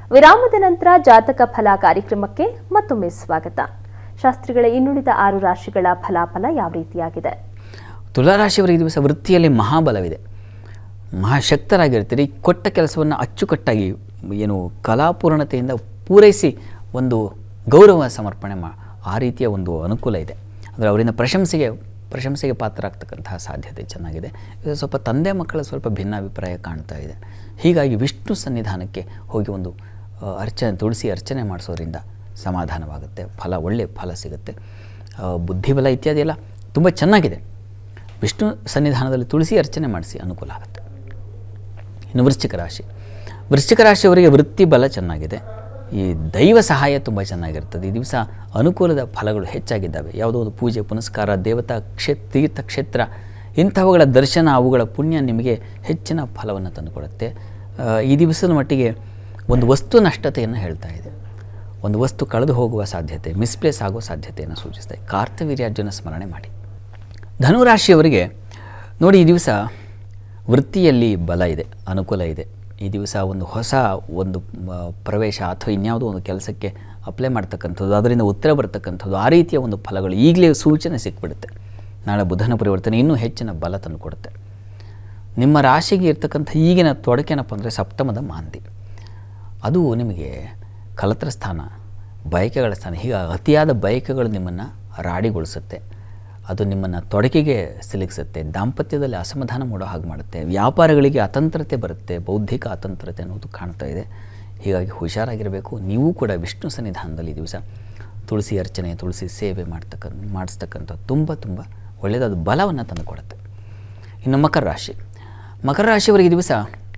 ವಿರಾಮದ ನಂತರ ಜಾತಕ ಫಲ ಕಾರ್ಯಕ್ರಮಕ್ಕೆ ಮತ್ತೊಮ್ಮೆ ಸ್ವಾಗತ ಶಾಸ್ತ್ರಿಗಳ ಇನ್ನುಳಿದ ಆರು ರಾಶಿಗಳ ಫಲಾಫಲ ಯಾವ ರೀತಿಯಾಗಿದೆ ತುಲಾರಾಶಿಯವರಿಗೆ ಈ ದಿವಸ ವೃತ್ತಿಯಲ್ಲಿ ಮಹಾಬಲವಿದೆ ಮಹಾಶಕ್ತರಾಗಿರ್ತೀರಿ ಕೊಟ್ಟ ಕೆಲಸವನ್ನು ಅಚ್ಚುಕಟ್ಟಾಗಿ ಏನು ಕಲಾಪೂರ್ಣತೆಯಿಂದ ಪೂರೈಸಿ ಒಂದು ಗೌರವ ಸಮರ್ಪಣೆ ಮಾ ಆ ರೀತಿಯ ಒಂದು ಅನುಕೂಲ ಇದೆ ಅಂದರೆ ಅವರಿಂದ ಪ್ರಶಂಸೆಗೆ ಪ್ರಶಂಸೆಗೆ ಪಾತ್ರರಾಗ್ತಕ್ಕಂತಹ ಸಾಧ್ಯತೆ ಚೆನ್ನಾಗಿದೆ ಇದು ಸ್ವಲ್ಪ ತಂದೆ ಮಕ್ಕಳ ಸ್ವಲ್ಪ ಭಿನ್ನಾಭಿಪ್ರಾಯ ಕಾಣ್ತಾ ಇದೆ ಹೀಗಾಗಿ ವಿಷ್ಣು ಸನ್ನಿಧಾನಕ್ಕೆ ಹೋಗಿ ಒಂದು ಆ, ಅರ್ಚನೆ ತುಳಸಿ ಅರ್ಚನೆ ಮಾಡಿಸೋದ್ರಿಂದ ಸಮಾಧಾನವಾಗುತ್ತೆ ಫಲ ಒಳ್ಳೆಯ ಫಲ ಸಿಗುತ್ತೆ ಆ, ಬುದ್ಧಿಬಲ ಇತ್ಯಾದಿ ಎಲ್ಲ ತುಂಬ ಚೆನ್ನಾಗಿದೆ ವಿಷ್ಣು ಸನ್ನಿಧಾನದಲ್ಲಿ ತುಳಸಿ ಅರ್ಚನೆ ಮಾಡಿಸಿ ಅನುಕೂಲ ಆಗುತ್ತೆ ಇನ್ನು ವೃಶ್ಚಿಕ ರಾಶಿ ವೃಶ್ಚಿಕ ರಾಶಿಯವರಿಗೆ ವೃತ್ತಿ ಬಲ ಚೆನ್ನಾಗಿದೆ ಈ ದೈವ ಸಹಾಯ ತುಂಬ ಚೆನ್ನಾಗಿರ್ತದೆ ಈ ದಿವಸ ಅನುಕೂಲದ ಫಲಗಳು ಹೆಚ್ಚಾಗಿದ್ದಾವೆ ಯಾವುದೋ ಒಂದು ಪೂಜೆ ಪುನಸ್ಕಾರ ದೇವತಾ ಕ್ಷೇತ್ರ ತೀರ್ಥ ಕ್ಷೇತ್ರ ಇಂಥವುಗಳ ದರ್ಶನ ಅವುಗಳ ಪುಣ್ಯ ನಿಮಗೆ ಹೆಚ್ಚಿನ ಫಲವನ್ನು ತಂದುಕೊಡುತ್ತೆ ಆ, ಈ ದಿವಸದ ಮಟ್ಟಿಗೆ ಒಂದು ವಸ್ತು ನಷ್ಟತೆಯನ್ನು ಹೇಳ್ತಾ ಇದೆ ಒಂದು ವಸ್ತು ಕಳೆದು ಹೋಗುವ ಸಾಧ್ಯತೆ ಮಿಸ್ಪ್ಲೇಸ್ ಆಗುವ ಸಾಧ್ಯತೆಯನ್ನು ಸೂಚಿಸ್ತದೆ ಕಾರ್ತವೀರ್ಯಾರ್ಜುನ ಸ್ಮರಣೆ ಮಾಡಿ ಧನುರಾಶಿಯವರಿಗೆ ನೋಡಿ ಈ ದಿವಸ ವೃತ್ತಿಯಲ್ಲಿ ಬಲ ಇದೆ ಅನುಕೂಲ ಇದೆ ಈ ದಿವಸ ಒಂದು ಹೊಸ ಒಂದು ಮ, ಪ್ರವೇಶ ಅಥವಾ ಇನ್ಯಾವುದೋ ಒಂದು ಕೆಲಸಕ್ಕೆ ಅಪ್ಲೈ ಮಾಡ್ತಕ್ಕಂಥದ್ದು ಅದರಿಂದ ಉತ್ತರ ಬರ್ತಕ್ಕಂಥದ್ದು ಆ ರೀತಿಯ ಒಂದು ಫಲಗಳು ಈಗಲೇ ಸೂಚನೆ ಸಿಕ್ಬಿಡುತ್ತೆ ನಾಳೆ ಬುಧನ ಪರಿವರ್ತನೆ ಇನ್ನೂ ಹೆಚ್ಚಿನ ಬಲ ತಂದು ಕೊಡುತ್ತೆ ನಿಮ್ಮ ರಾಶಿಗೆ ಇರ್ತಕ್ಕಂಥ ಈಗಿನ ತೊಡಕೇನಪ್ಪ ಅಂದರೆ ಸಪ್ತಮದ ಮಾಂದಿ ಅದು ನಿಮಗೆ ಕಲತ್ರ ಸ್ಥಾನ ಬಯಕೆಗಳ ಸ್ಥಾನ ಹೀಗೆ ಅತಿಯಾದ ಬಯಕೆಗಳು ನಿಮ್ಮನ್ನು ರಾಡಿಗೊಳಿಸುತ್ತೆ ಅದು ನಿಮ್ಮನ್ನು ತೊಡಕಿಗೆ ಸಿಲುಕಿಸುತ್ತೆ ದಾಂಪತ್ಯದಲ್ಲಿ ಅಸಮಾಧಾನ ಮೂಡೋ ಹಾಗೆ ಮಾಡುತ್ತೆ ವ್ಯಾಪಾರಗಳಿಗೆ ಅತಂತ್ರತೆ ಬರುತ್ತೆ ಬೌದ್ಧಿಕ ಅತಂತ್ರತೆ ಅನ್ನೋದು ಕಾಣ್ತಾ ಇದೆ ಹೀಗಾಗಿ ಹುಷಾರಾಗಿರಬೇಕು ನೀವು ಕೂಡ ವಿಷ್ಣು ಸನ್ನಿಧಾನದಲ್ಲಿ ಈ ದಿವಸ ತುಳಸಿ ಅರ್ಚನೆ ತುಳಸಿ ಸೇವೆ ಮಾಡ್ತಕ್ಕಂಥ ಮಾಡಿಸ್ತಕ್ಕಂಥ ತುಂಬ ತುಂಬ ಒಳ್ಳೆಯದಾದ ಬಲವನ್ನು ತಂದುಕೊಡುತ್ತೆ ಇನ್ನು ಮಕರ ರಾಶಿ ಮಕರ ರಾಶಿಯವರಿಗೆ ಈ ದಿವಸ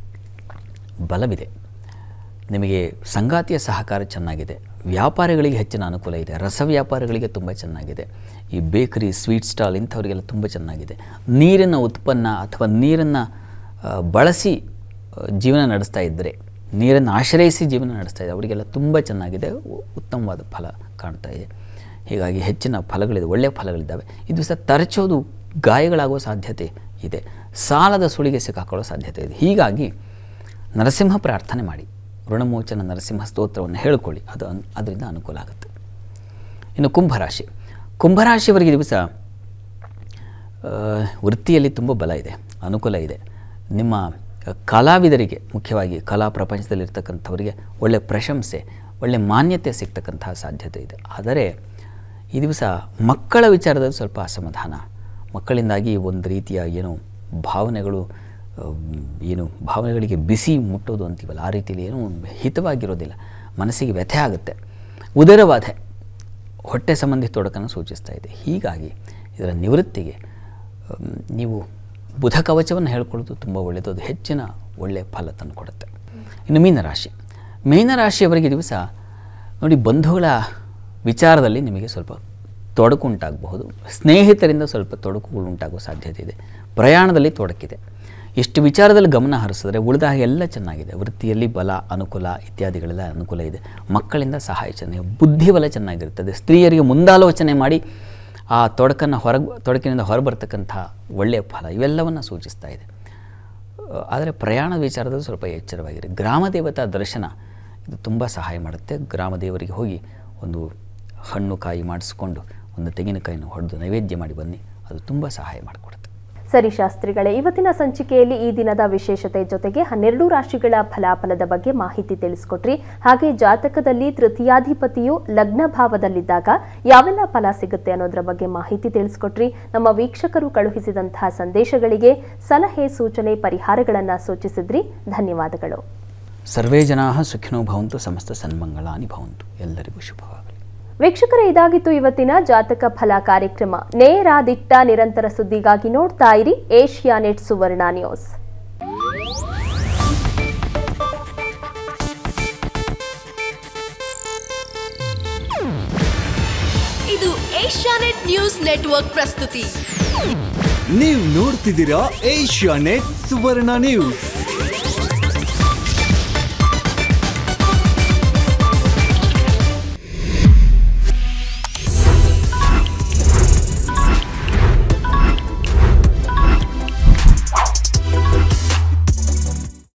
ಬಲವಿದೆ ನಿಮಗೆ ಸಂಗಾತಿಯ ಸಹಕಾರ ಚೆನ್ನಾಗಿದೆ ವ್ಯಾಪಾರಿಗಳಿಗೆ ಹೆಚ್ಚಿನ ಅನುಕೂಲ ಇದೆ ರಸ ವ್ಯಾಪಾರಿಗಳಿಗೆ ತುಂಬ ಚೆನ್ನಾಗಿದೆ ಈ ಬೇಕರಿ ಸ್ವೀಟ್ ಸ್ಟಾಲ್ ಇಂಥವರಿಗೆಲ್ಲ ತುಂಬ ಚೆನ್ನಾಗಿದೆ ನೀರಿನ ಉತ್ಪನ್ನ ಅಥವಾ ನೀರನ್ನು ಆ, ಬಳಸಿ ಆ, ಜೀವನ ನಡೆಸ್ತಾ ಇದ್ದರೆ ನೀರನ್ನು ಆಶ್ರಯಿಸಿ ಜೀವನ ನಡೆಸ್ತಾ ಇದೆ ಅವರಿಗೆಲ್ಲ ತುಂಬ ಚೆನ್ನಾಗಿದೆ ಉ- ಉತ್ತಮವಾದ ಫಲ ಕಾಣ್ತಾ ಇದೆ ಹೀಗಾಗಿ ಹೆಚ್ಚಿನ ಫಲಗಳಿದೆ ಒಳ್ಳೆಯ ಫಲಗಳಿದ್ದಾವೆ ಈ ದಿವಸ ತರಚೋದು ಗಾಯಗಳಾಗುವ ಸಾಧ್ಯತೆ ಇದೆ ಸಾಲದ ಸುಳಿಗೆ ಸಿಕ್ಕಾಕೊಳ್ಳೋ ಸಾಧ್ಯತೆ ಇದೆ ಹೀಗಾಗಿ ನರಸಿಂಹ ಪ್ರಾರ್ಥನೆ ಮಾಡಿ ಋಣಮೋಚನ ನರಸಿಂಹ ಸ್ತೋತ್ರವನ್ನು ಹೇಳ್ಕೊಳ್ಳಿ ಅದು ಅನ್ ಅದರಿಂದ ಅನುಕೂಲ ಆಗುತ್ತೆ ಇನ್ನು ಕುಂಭರಾಶಿ ಕುಂಭರಾಶಿಯವರಿಗೆ ಈ ದಿವಸ ಆ, ವೃತ್ತಿಯಲ್ಲಿ ತುಂಬ ಬಲ ಇದೆ ಅನುಕೂಲ ಇದೆ ನಿಮ್ಮ ಕಲಾವಿದರಿಗೆ ಮುಖ್ಯವಾಗಿ ಕಲಾ ಪ್ರಪಂಚದಲ್ಲಿರ್ತಕ್ಕಂಥವರಿಗೆ ಒಳ್ಳೆಯ ಪ್ರಶಂಸೆ ಒಳ್ಳೆಯ ಮಾನ್ಯತೆ ಸಿಗ್ತಕ್ಕಂತಹ ಸಾಧ್ಯತೆ ಇದೆ ಆದರೆ ಈ ದಿವಸ ಮಕ್ಕಳ ವಿಚಾರದಲ್ಲಿ ಸ್ವಲ್ಪ ಅಸಮಾಧಾನ ಮಕ್ಕಳಿಂದಾಗಿ ಒಂದು ರೀತಿಯ ಏನು ಭಾವನೆಗಳು ಅಮ್, ಏನು ಭಾವನೆಗಳಿಗೆ ಬಿಸಿ ಮುಟ್ಟೋದು ಅಂತೀವಲ್ಲ ಆ ರೀತಿಯಲ್ಲಿ ಏನೂ ಹಿತವಾಗಿರೋದಿಲ್ಲ ಮನಸ್ಸಿಗೆ ವ್ಯಥೆ ಆಗುತ್ತೆ ಉದರಬಾಧೆ ಹೊಟ್ಟೆ ಸಂಬಂಧಿ ತೊಡಕನ್ನು ಸೂಚಿಸ್ತಾ ಇದೆ ಹೀಗಾಗಿ ಇದರ ನಿವೃತ್ತಿಗೆ ಅಮ್, ನೀವು ಬುಧ ಕವಚವನ್ನು ಹೇಳ್ಕೊಳ್ಳೋದು ತುಂಬ ಒಳ್ಳೆಯದು ಅದು ಹೆಚ್ಚಿನ ಒಳ್ಳೆಯ ಫಲ ತಂದು ಕೊಡುತ್ತೆ ಇನ್ನು ಮೀನರಾಶಿ ಮೀನರಾಶಿಯವರಿಗೆ ಈ ದಿವಸ ನೋಡಿ ಬಂಧುಗಳ ವಿಚಾರದಲ್ಲಿ ನಿಮಗೆ ಸ್ವಲ್ಪ ತೊಡಕು ಉಂಟಾಗಬಹುದು ಸ್ನೇಹಿತರಿಂದ ಸ್ವಲ್ಪ ತೊಡಕುಗಳು ಉಂಟಾಗುವ ಸಾಧ್ಯತೆ ಇದೆ ಪ್ರಯಾಣದಲ್ಲಿ ತೊಡಕಿದೆ ಎಷ್ಟು ವಿಚಾರದಲ್ಲಿ ಗಮನ ಹರಿಸಿದ್ರೆ ಉಳಿದ ಹಾಗೆ ಎಲ್ಲ ಚೆನ್ನಾಗಿದೆ ವೃತ್ತಿಯಲ್ಲಿ ಬಲ ಅನುಕೂಲ ಇತ್ಯಾದಿಗಳೆಲ್ಲ ಅನುಕೂಲ ಇದೆ ಮಕ್ಕಳಿಂದ ಸಹಾಯ ಚೆನ್ನಾಗಿ ಬುದ್ಧಿಬಲ ಚೆನ್ನಾಗಿರ್ತದೆ ಸ್ತ್ರೀಯರಿಗೆ ಮುಂದಾಲೋಚನೆ ಮಾಡಿ ಆ ತೊಡಕನ್ನು ಹೊರಗೆ ತೊಡಕಿನಿಂದ ಹೊರಬರ್ತಕ್ಕಂಥ ಒಳ್ಳೆಯ ಫಲ ಇವೆಲ್ಲವನ್ನು ಸೂಚಿಸ್ತಾ ಇದೆ ಆದರೆ ಪ್ರಯಾಣ ವಿಚಾರದಲ್ಲಿ ಸ್ವಲ್ಪ ಎಚ್ಚರವಾಗಿರಿ ಗ್ರಾಮ ದೇವತಾ ದರ್ಶನ ಇದು ತುಂಬ ಸಹಾಯ ಮಾಡುತ್ತೆ ಗ್ರಾಮ ದೇವರಿಗೆ ಹೋಗಿ ಒಂದು ಹಣ್ಣು ಕಾಯಿ ಮಾಡಿಸ್ಕೊಂಡು ಒಂದು ತೆಂಗಿನಕಾಯಿನ ಹೊಡೆದು ನೈವೇದ್ಯ ಮಾಡಿ ಬನ್ನಿ ಅದು ತುಂಬ ಸಹಾಯ ಮಾಡಿಕೊಡುತ್ತೆ ಸರಿ ಶಾಸ್ತ್ರಿಗಳೇ ಇವತ್ತಿನ ಸಂಚಿಕೆಯಲ್ಲಿ ಈ ದಿನದ ವಿಶೇಷತೆ ಜೊತೆಗೆ ಹನ್ನೆರಡು ರಾಶಿಗಳ ಫಲಾಫಲದ ಬಗ್ಗೆ ಮಾಹಿತಿ ತಿಳಿಸ್ಕೊಟ್ರಿ ಹಾಗೆ ಜಾತಕದಲ್ಲಿ ತೃತೀಯಾಧಿಪತಿಯು ಲಗ್ನ ಭಾವದಲ್ಲಿದ್ದಾಗ ಯಾವೆಲ್ಲ ಫಲ ಸಿಗುತ್ತೆ ಅನ್ನೋದರ ಬಗ್ಗೆ ಮಾಹಿತಿ ತಿಳಿಸ್ಕೊಟ್ರಿ ನಮ್ಮ ವೀಕ್ಷಕರು ಕಳುಹಿಸಿದಂತಹ ಸಂದೇಶಗಳಿಗೆ ಸಲಹೆ ಸೂಚನೆ ಪರಿಹಾರಗಳನ್ನ ಸೂಚಿಸಿದ್ರಿ ಧನ್ಯವಾದಗಳು ಸರ್ವೇ ಜನಾ ಸುಖಿನೋ ಭವಂತು ಸಮಸ್ತ ಸನ್ಮಂಗಳಾನಿ ಭವಂತು ಎಲ್ಲರಿಗೂ ಶುಭವಾಗಲಿ ವೀಕ್ಷಕರೇ ಇದಾಗಿತ್ತು ಇವತ್ತಿನ ಜಾತಕ ಫಲ ಕಾರ್ಯಕ್ರಮ ನೇರ ದಿಟ್ಟ ನಿರಂತರ ಸುದ್ದಿಗಾಗಿ ನೋಡ್ತಾ ಇರಿ ಏಷ್ಯಾ ನೆಟ್ ಸುವರ್ಣ ನ್ಯೂಸ್ ಇದು ಏಷ್ಯಾನೆಟ್ ನ್ಯೂಸ್ ನೆಟ್ವರ್ಕ್ ಪ್ರಸ್ತುತಿ ನೀವು ನೋಡ್ತಿದ್ದೀರಾ ಏಷ್ಯಾ ನೆಟ್ ಸುವರ್ಣ ನ್ಯೂಸ್